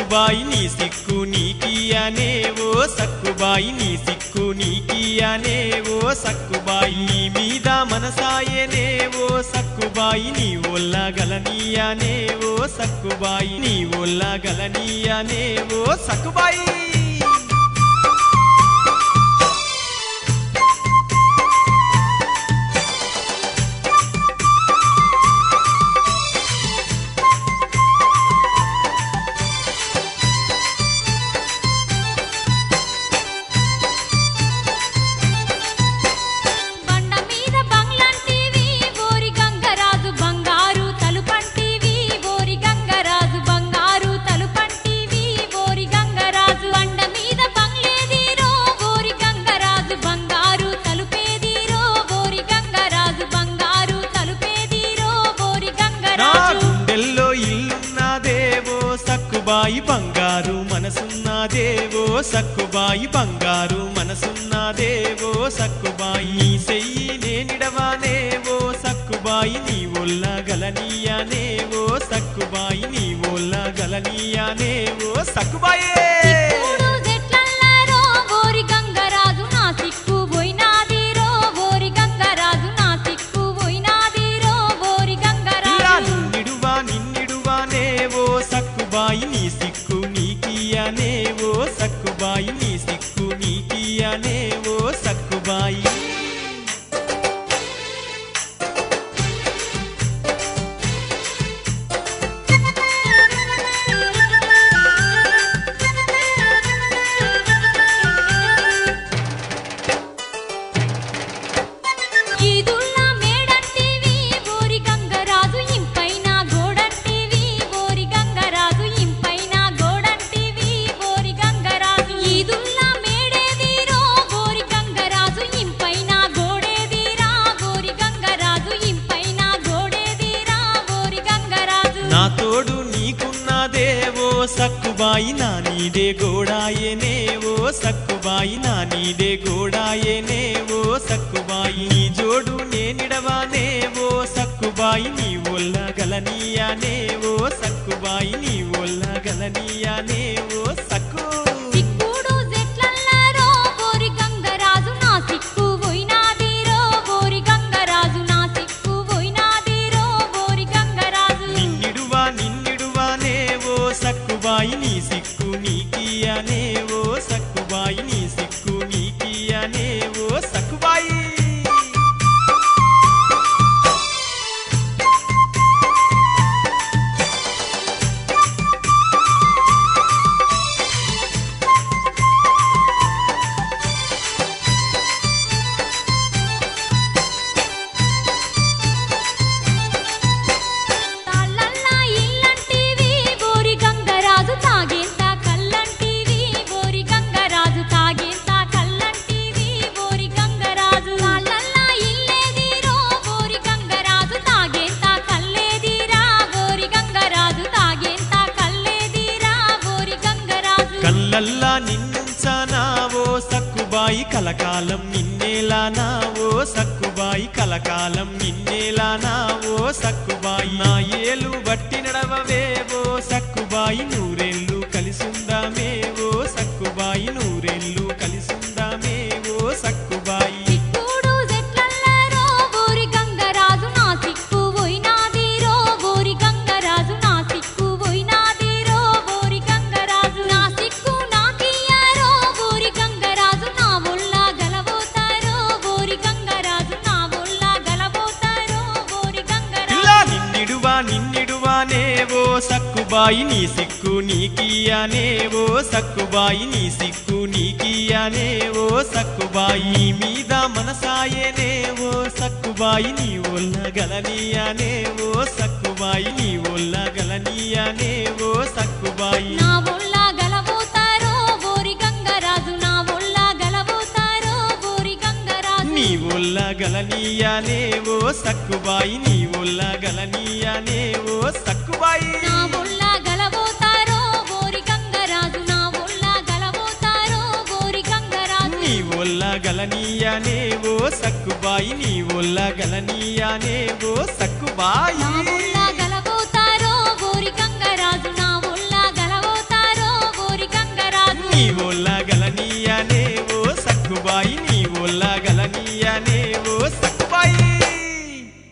సక్కుబాయి నీ సిక్కు నీకియనే ఓ సక్కుబాయి నీ సిక్కు నీకియనే ఓ సక్కుబాయి నీ మీద మనసాయనే ఓ సక్కుబాయి నీ ఒల్ల గలనీయనే ఓ సక్కుబాయి నీ ఒల్ల గలనీయనే ఓ సక్కుబాయి బండ మీద బంగ్లంటివి ఓరి గంగరాజు బంగారు తలుపంటివి ఓరి గంగరాజు బంగారు తలుపంటివి ఓరి గంగరాజు బండ మీద బంగ్లేదిరో ఓరి గంగరాజు బంగారు తలుపేదిరో ఓరి గంగరాజు బంగారు తలుపేదిరో ఓరి నా గంగరాజు గుండెల్లో ఇల్లున్నదేవో సక్కుబాయి బంగారు మనసున్నదేవో సక్కుబాయి బంగారు మనసున్నదేవో సక్కుబాయి నీ సెయ్యి నేనిడవానేవో సక్కుబాయి నీ ఒల్ల గలనీయనేవో సక్కుబాయి నీ ఒల్ల గలనీయనేవో సక్కుబాయే సిక్కుడు జెట్లల్లారో ఓరి గంగరాజు నా సిక్కు పోయినాదిరో ఓరి గంగరాజు నా సిక్కు పోయినాదిరో ఓరి ఇలా గంగరాజు నిన్నిడువా నిన్నిడువానేవో సక్కుబాయి నీ సిక్కు నీకియనేవో సక్కుబాయి నీ సిక్కు నీకియనేవో సక్కుబాయి ఈదుల్లా మేడంటివి ఓరి గంగరాజు ఇంపైన గోడంటివి ఓరి గంగరాజు ఇంపైన గోడంటివి ఓరి గంగరాజు ఈదుల్లా మేడేదిరో ఓరి గంగరాజు ఇంపైన గోడేదిరా ఓరి గంగరాజు ఇంపైన గోడేదిరా ఓరి గంగరాజు నా తోడు నీకున్నదేవో సక్కుబాయి నా నీదే గోడాయనేవో సక్కుబాయి నా నీదే గోడాయనేవో సక్కుబాయి నీ జోడు నేనిడవానేవో సక్కుబాయి నీ ఒల్ల గలనీయనేవో సక్కుబాయి నీ ఒల్ల గలనీయనేవో సక్కు సిక్కుడు జెట్లల్లారో ఓరి గంగరాజు నా సిక్కు పోయినాదిరో ఓరి గంగరాజు నా సిక్కు పోయినాదిరో ఓరి గంగరాజు నిన్నిడువా నిన్నిడువానేవో సక్కుబాయి నీ సిక్కు నీకియనేవో సక్కుబాయి నీ సిక్కు నీకియనేవో సక్కుబాయి తాళ్ళల్లా ఇల్లంటివి ఓరి గంగరాజు తాగేంత కల్లంటివి ఓరి గంగరాజు తాగేంత కల్లంటివి ఓరి గంగరాజు తాళ్ళల్లా ఇల్లేదిరో ఓరి గంగరాజు తాగేంత కల్లేదిరా ఓరి గంగరాజు తాగేంత కల్లేదిరా ఓరి గంగరాజు కళ్ళల్లా నిన్నుంచనావో సక్కుబాయి కలకాలం నిన్నేలానావో సక్కుబాయి కలకాలం నిన్నేలానావో సక్కుబాయి నా ఏలు బట్టి నడవవేవో సక్కుబాయి నూరెళ్ళు కలిసుందామేవో సక్కుబాయి నూరెళ్ళు కలిసుందామేవో సక్కుబాయి సిక్కుడు జెట్లల్లారో ఓరి గంగరాజు నా సిక్కు పోయినాదిరో ఓరి గంగరాజు నా సిక్కు పోయినాదిరో ఓరి గంగరాజు నా సిక్కు నాకియ్యారో ఓరి గంగరాజు నా ఒళ్ళ గలబోతారో ఓరి గంగరాజు నా ఒళ్ళ గలబోతారో ఓరి ఇలా గంగరాజు నిన్నిడువా నిన్నిడువానేవో సక్కుబాయి నీ సిక్కు నీకియనేవో సక్కుబాయి నీ సిక్కు నీకియనేవో సక్కుబాయి నీ మీద మనసాయనేవో సక్కుబాయి నీ ఒల్ల గలనీయనేవో సక్కుబాయి నీ ఒల్ల గలనీయనేవో సక్కుబాయి నా ఒళ్ళ గలబోతారో ఓరి గంగరాజు నా ఒళ్ళ గలబోతారో ఓరి గంగరాజు నీ ఒల్ల గలనీయనేవో సక్కుబాయి నీ ఒల్ల గలనీయనేవో సక్కుబాయి నా ఒళ్ళ గలబోతారో ఓరి గంగరాజు నా ఒళ్ళ గలబోతారో ఓరి గంగరాజు నీ ఒల్ల గలనీయనేవో సక్కుబాయి నీ ఒల్ల గలనీయనేవో సక్కుబాయి